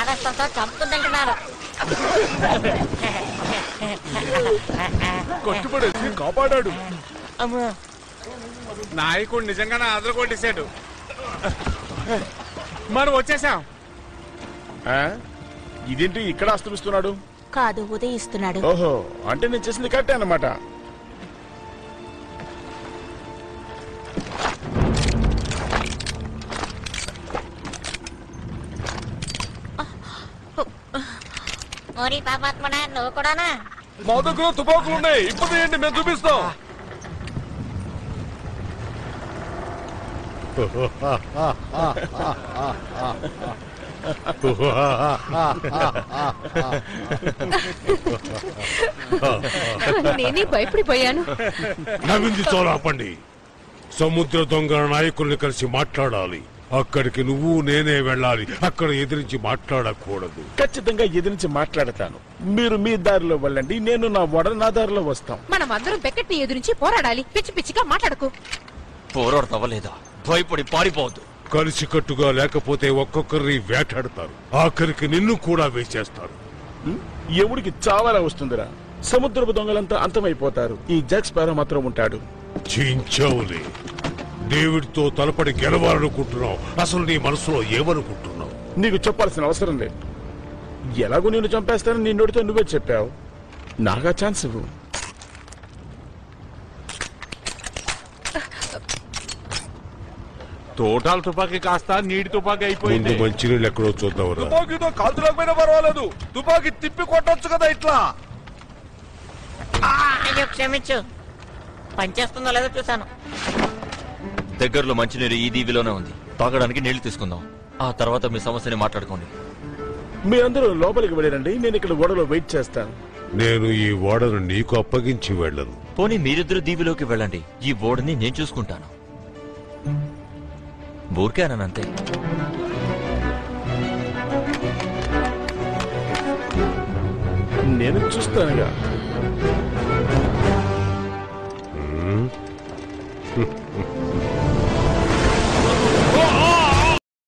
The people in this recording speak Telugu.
చాదస్తంతో చంపుతుంటున్నారు కట్టుబడేసి కాపాడాడు అమ్మో నాయకుడు నిజంగానే అదరగొట్టేశాడు మనం వచ్చేసాం ఆ? ఇదేంటి ఇక్కడ అస్తమిస్తున్నాడు కాదు ఉదయిస్తున్నాడు ఓహో అంటే నేను చేసింది కరెక్టే అన్నమాట ఓరి పాపాత్మడా నువ్వు కూడానా మా దగ్గర తుపాకులు ఉన్నాయి ఇప్పుడు ఏంటి మేము చూపిస్తాం నేనే భయపడిపోయాను నవ్వింది చాలా ఆపండి సముద్ర దొంగల నాయకుల్ని కలిసి మాట్లాడాలి అక్కడికి నువ్వు నేనే వెళ్ళాలి అక్కడ ఎదిరించి మాట్లాడకూడదు ఖచ్చితంగా ఎదిరించి మాట్లాడతాను మీరు మీ దారిలో వెళ్ళండి నేను నా వడ నా దారిలో వస్తాం మనం అందరం బెకెట్ ని ఎదురించి పోరాడాలి పిచ్చి పిచ్చిగా మాట్లాడకు పోరాడతావా లేదా భయపడి పారిపోవద్దు కలిసికట్టుగా లేకపోతే ఒక్కొక్కరిని వేటాడతారు ఆఖరికి నిన్ను కూడా వేసేస్తారు ఎవడికి చావాలా వస్తుందిరా సముద్రపు దొంగలంతా అంతమైపోతారు ఈ జగ్ స్పారో మాత్రం ఉంటాడు చించవులే డేవిడ్ తో తలపడి గెలవాలనుకుంటున్నావు అసలు నీ మనసులో ఏమనుకుంటున్నావు నీకు చెప్పాల్సిన అవసరం లేదు ఎలాగో నేను చంపేస్తానని నీ నోటితో నువ్వే చెప్పావు నాగా ఛాన్స్ ఇవ్వు తోటాల తుపాకీ కాస్త నీటి తుపాకీ ముందు అయిపోయింది మంచినీళ్ళు ఎక్కడో చూద్దాంరా తుపాకీతో కాల్చలేకపోయినా పర్వాలేదు తుపాకీ తిప్పి కొట్టొచ్చు కదా ఇట్లా అయ్యో క్షమించు పనిచేస్తుందో లేదో చూసాను దగ్గరలో మంచినీరు ఈ దీవిలోనే ఉంది తాగడానికి నీళ్లు తీసుకుందాం ఆ తర్వాత మీ సమస్యని మాట్లాడుకోండి మీరందరూ లోపలికి వెళ్ళండి నేను ఇక్కడ గొడవలో వెయిట్ చేస్తాను నేను ఈ ఓడను నీకు అప్పగించి వెళ్ళను పోనీ మీరిద్దరు దీవిలోకి వెళ్ళండి ఈ ఓడని నేను చూసుకుంటాను ఊరికేనంతే నేను చూస్తానుగా